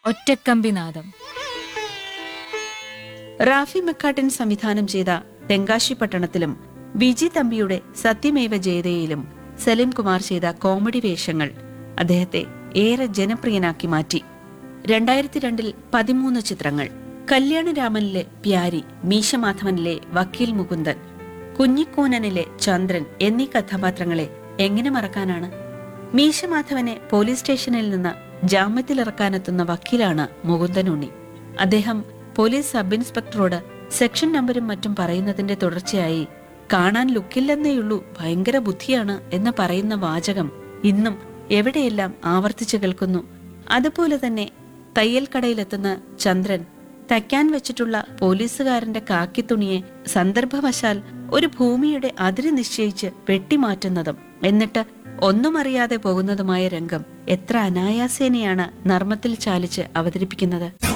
ഒറ്റക്കമ്പിനാദം റാഫി മെക്കാട്ടിൻ സംവിധാനം ചെയ്ത തെങ്കാശി പട്ടണത്തിലും വിജി തമ്പിയുടെ സത്യമേവ ജയതയിലും സലിം കുമാർ ചെയ്ത കോമഡി വേഷങ്ങൾ അദ്ദേഹത്തെ ഏറെ ജനപ്രിയനാക്കി മാറ്റി രണ്ടായിരത്തി രണ്ടിൽ പതിമൂന്ന് ചിത്രങ്ങൾ കല്യാണരാമനിലെ പ്യാരി മീശമാധവനിലെ വക്കീൽ മുകുന്ദൻ കുഞ്ഞിക്കൂനനിലെ ചന്ദ്രൻ എന്നീ കഥാപാത്രങ്ങളെ എങ്ങനെ മറക്കാനാണ് മീശമാധവനെ പോലീസ് സ്റ്റേഷനിൽ നിന്ന് ജാമ്യത്തിലിറക്കാനെത്തുന്ന വക്കീലാണ് മുകുന്ദൻ ഉണ്ണി അദ്ദേഹം പോലീസ് സബ് ഇൻസ്പെക്ടറോട് സെക്ഷൻ നമ്പരും മറ്റും പറയുന്നതിന്റെ തുടർച്ചയായി കാണാൻ ലുക്കില്ലെന്നേയുള്ളൂ ഭയങ്കര ബുദ്ധിയാണ് എന്ന് പറയുന്ന വാചകം ഇന്നും എവിടെയെല്ലാം ആവർത്തിച്ചു കേൾക്കുന്നു അതുപോലെ തന്നെ തയ്യൽ കടയിലെത്തുന്ന ചന്ദ്രൻ തയ്ക്കാൻ വെച്ചിട്ടുള്ള പോലീസുകാരന്റെ കാക്കിത്തുണിയെ സന്ദർഭവശാൽ ഒരു ഭൂമിയുടെ അതിര് നിശ്ചയിച്ച് വെട്ടിമാറ്റുന്നതും എന്നിട്ട് ഒന്നും അറിയാതെ പോകുന്നതുമായ രംഗം എത്ര അനായാസേനയാണ് നർമ്മത്തിൽ ചാലിച്ച് അവതരിപ്പിക്കുന്നത്